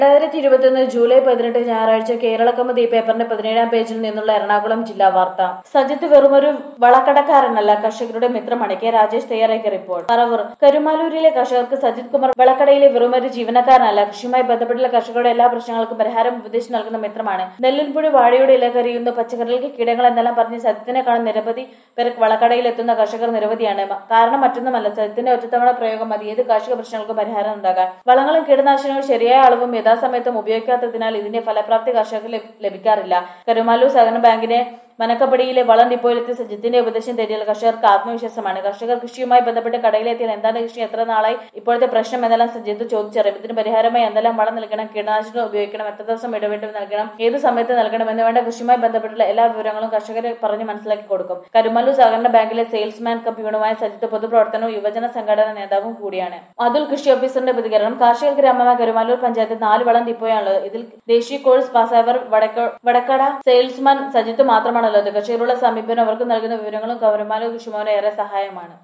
രണ്ടായിരത്തി ഇരുപത്തിയൊന്ന് ജൂലൈ പതിനെട്ട് ഞായറാഴ്ച കേരള കൗമുദി പേപ്പറിന്റെ പതിനേഴാം പേജിൽ നിന്നുള്ള എറണാകുളം ജില്ലാ വാർത്ത സജിത്ത് വെറുമൊരു വളക്കടക്കാരനല്ല കർഷകരുടെ മിത്രമാണ് കെ രാജേഷ് തയ്യാറാക്കിയ റിപ്പോർട്ട് പറവൂർ കരുമാലൂരിലെ കർഷകർക്ക് സജിത് കുമാർ വളക്കടയിലെ വെറുമൊരു ജീവനക്കാരനല്ല കൃഷിയുമായി ബന്ധപ്പെട്ടുള്ള കർഷകരുടെ എല്ലാ പ്രശ്നങ്ങൾക്കും പരിഹാരം ഉപദേശിച്ച് നൽകുന്ന മിത്രമാണ് നെല്ലിൻപുഴി വാഴയുടെ ഇല കരിയുന്ന പച്ചക്കറികൾക്ക് കീടങ്ങൾ എന്നെല്ലാം പറഞ്ഞ് സജിത്തിനെ കാണാൻ നിരവധി പേർ വളക്കടയിൽ എത്തുന്ന കർഷകർ നിരവധിയാണ് മ- കാരണം മറ്റൊന്നുമല്ല സജിത്തിന്റെ ഒറ്റത്തവണ പ്രയോഗം മതി ഏത് കാർഷിക പ്രശ്നങ്ങൾക്കും പരിഹാരം ഉണ്ടാകാൻ വളങ്ങളും കീടനാശിനികളും ശരിയായ അളവും യഥാസമയത്തും ഉപയോഗിക്കാത്തതിനാൽ ഇതിന്റെ ഫലപ്രാപ്തി കർഷകർക്ക് ലഭി- ലഭിക്കാറില്ല കരുമാലൂർ സഹകരണ ബാങ്കിനെ മനക്കപ്പടിയിലെ വളം ഡിപ്പോയിലെത്തി സജിത്തിന്റെ ഉപദേശം തേടിയാൽ കർഷകർക്ക് ആത്മവിശ്വാസമാണ് കർഷകർ കൃഷിയുമായി ബന്ധപ്പെട്ട് കടയിലെത്തിയാൽ എന്താണ് കൃഷി എത്ര നാളായി ഇപ്പോഴത്തെ പ്രശ്നം എന്നെല്ലാം സജിത്ത് ചോദിച്ചറിയും ഇതിന് പരിഹാരമായി എന്തെല്ലാം വളം നൽകണം കീടനാശിനികൾ ഉപയോഗിക്കണം എത്ര ദിവസം ഇടവിട്ട് നൽകണം ഏത് സമയത്ത് നൽകണം എന്ന് വേണ്ട കൃഷിയുമായി ബന്ധപ്പെട്ടുള്ള എല്ലാ വിവരങ്ങളും കർഷകരെ പറഞ്ഞ് മനസ്സിലാക്കി കൊടുക്കും കരുമല്ലൂർ സഹകരണ ബാങ്കിലെ സെയിൽസ്മാൻ കമ്പ്യൂണുമായ സജിത്ത് പൊതുപ്രവർത്തനവും യുവജന സംഘടന നേതാവും കൂടിയാണ് അതുൽ കൃഷി ഓഫീസറിന്റെ പ്രതികരണം കാർഷിക ഗ്രാമമായ കരുമാലൂർ പഞ്ചായത്തിൽ നാല് വളം ഡിപ്പോയാണുള്ളത് ഇതിൽ ദേശീയ കോഴ്സ് പാസ്സായവർ വടക്ക വടക്കട സെയിൽസ്മാൻ സജിത്ത് മാത്രമാണുള്ളത് കർഷകരുള്ള സമീപനം അവർക്ക് നൽകുന്ന വിവരങ്ങളും കരുമാലൂർ കൃഷിഭവന് ഏറെ സഹായമാണ്